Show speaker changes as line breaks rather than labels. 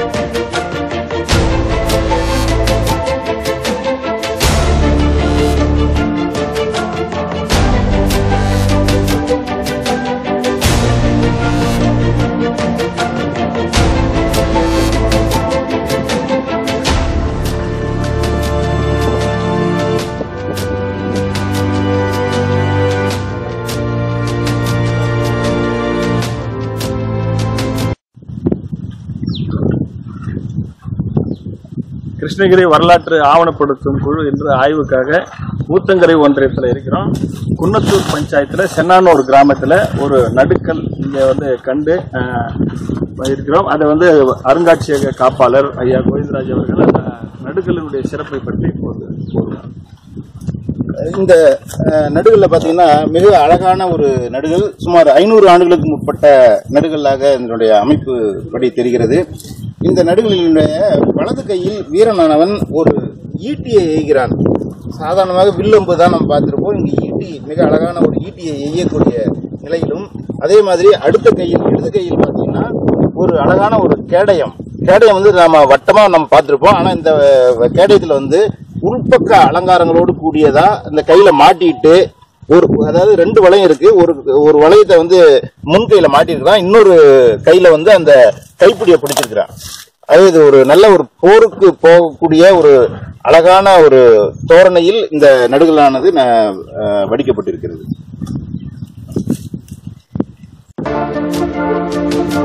கிருஷ்ணகிரி வரலாற்று ஆவணப்படுத்தும் குழு என்ற ஆய்வுக்காக ஊத்தங்கரை ஒன்றியத்தில் இருக்கிறோம் குன்னத்தூர் பஞ்சாயத்தில் சென்னானூர் கிராமத்தில் ஒரு நடுக்கல் இங்கே வந்து கண்டு அஹ், இருக்கிறோம் அதை வந்து அருங்காட்சியக காப்பாளர் ஐயா கோவிந்தராஜ் அவர்கள் அந்த நடுக்கல்லினுடைய சிறப்பை பற்றி இப்போது கூறுவார்
இந்த அஹ், நடுகல்ல பாத்தீங்கன்னா மிக அழகான ஒரு நடுகள் சுமார் ஐநூறு ஆண்டுகளுக்கு முற்பட்ட நடுகல்லாக இதனுடைய அமைப்பு படி தெரிகிறது இந்த நடுகளினுடைய வலது கையில் வீரனானவன் ஒரு ஈட்டியை எய்கிறான் சாதாரணமாக வில்லம்பு தான் நம்ம பார்த்திருப்போம் இங்கு ஈட்டி மிக அழகான ஒரு ஈட்டியை எய்யக்கூடிய நிலையிலும் அதே மாதிரி அடுத்த கையில் இடது கையில் பார்த்தீங்கன்னா ஒரு அழகான ஒரு கேடயம் கேடயம் வந்து நாம வட்டமா நம்ம பார்த்திருப்போம் ஆனா இந்த கேடயத்துல வந்து உள்பக்க அலங்காரங்களோடு கூடியதா இந்த கையில மாட்டிட்டு ஒரு அதாவது ரெண்டு வளையம் இருக்கு ஒரு ஒரு வளையத்தை வந்து முன் கையில மாட்டிருக்கிறான் இன்னொரு கையில வந்து அந்த கைப்பிடியை பிடிச்சிருக்கிறான் அது இது ஒரு நல்ல ஒரு போருக்கு போகக்கூடிய ஒரு அழகான ஒரு தோரணையில் இந்த நடுகலானது ந- அஹ் வடிக்கப்பட்டிருக்கிறது